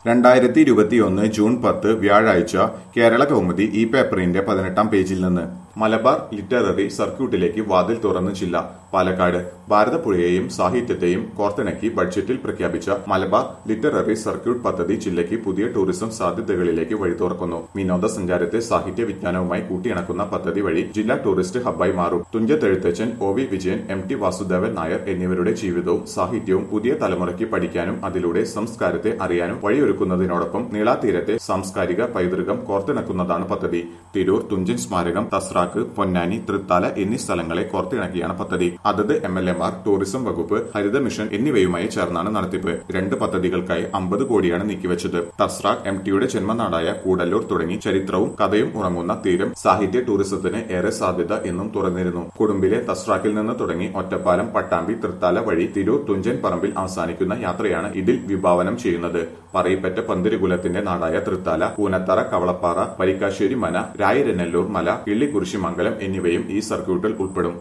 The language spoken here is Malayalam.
രണ്ടായിരത്തി ഇരുപത്തിയൊന്ന് ജൂൺ പത്ത് വ്യാഴാഴ്ച കേരള കൗമുദി ഈ പേപ്പറിന്റെ പതിനെട്ടാം പേജിൽ നിന്ന് മലബാർ ലിറ്റററി സർക്യൂട്ടിലേക്ക് വാതിൽ തുറന്നു ജില്ല പാലക്കാട് ഭാരതപ്പുഴയെയും സാഹിത്യത്തെയും കോർത്തിണക്കി ബഡ്ജറ്റിൽ പ്രഖ്യാപിച്ച മലബാർ ലിറ്റററി സർക്യൂട്ട് പദ്ധതി ജില്ലയ്ക്ക് പുതിയ ടൂറിസം സാധ്യതകളിലേക്ക് വഴി തുറക്കുന്നു വിനോദസഞ്ചാരത്തെ സാഹിത്യ വിജ്ഞാനവുമായി കൂട്ടിയിണക്കുന്ന പദ്ധതി വഴി ജില്ലാ ടൂറിസ്റ്റ് ഹബ്ബായി മാറും Thunchathezhuthachan O V Vijayan M T Vasudevan Nair എന്നിവരുടെ ജീവിതവും സാഹിത്യവും പുതിയ തലമുറയ്ക്ക് പഠിക്കാനും അതിലൂടെ സംസ്കാരത്തെ അറിയാനും വഴിയൊരുക്കുന്നതിനോടൊപ്പം നീളാതീരത്തെ സാംസ്കാരിക പൈതൃകം കോർത്തിണക്കുന്നതാണ് പദ്ധതി തിരൂർ തുഞ്ചൻ സ്മാരകം തസ്രാക്ക് പൊന്നാനി തൃത്താല എന്നീ സ്ഥലങ്ങളെ കോർത്തിണക്കിയാണ് പദ്ധതി അതത് എം എൽ എമാർ ടൂറിസം വകുപ്പ് ഹരിത മിഷൻ എന്നിവയുമായി ചേർന്നാണ് നടത്തിപ്പ് രണ്ട് പദ്ധതികൾക്കായി അമ്പത് കോടിയാണ് നീക്കിവച്ചത് തസ്രാക്ക് എം ടിയുടെ ജന്മനാടായ കൂടല്ലൂർ തുടങ്ങി ചരിത്രവും കഥയും ഉറങ്ങുന്ന തീരം സാഹിത്യ ടൂറിസത്തിന് ഏറെ സാധ്യത എന്നും തുറന്നിരുന്നു കുടുംബിലെ തസ്രാക്കിൽ നിന്ന് തുടങ്ങി ഒറ്റപ്പാലം പട്ടാമ്പി തൃത്താല വഴി തിരൂർ തുഞ്ചൻ പറമ്പിൽ അവസാനിക്കുന്ന യാത്രയാണ് ഇതിൽ വിഭാവനം ചെയ്യുന്നത് പറയിപ്പറ്റ പന്തിരികുലത്തിന്റെ നാടായ തൃത്താല പൂനത്തറ കവളപ്പാറ പരിക്കാശ്ശേരി മന രായിരനെല്ലൂർ മല കിള്ളിക്കുരിശിമംഗലം എന്നിവയും ഈ സർക്യൂട്ടിൽ ഉൾപ്പെടും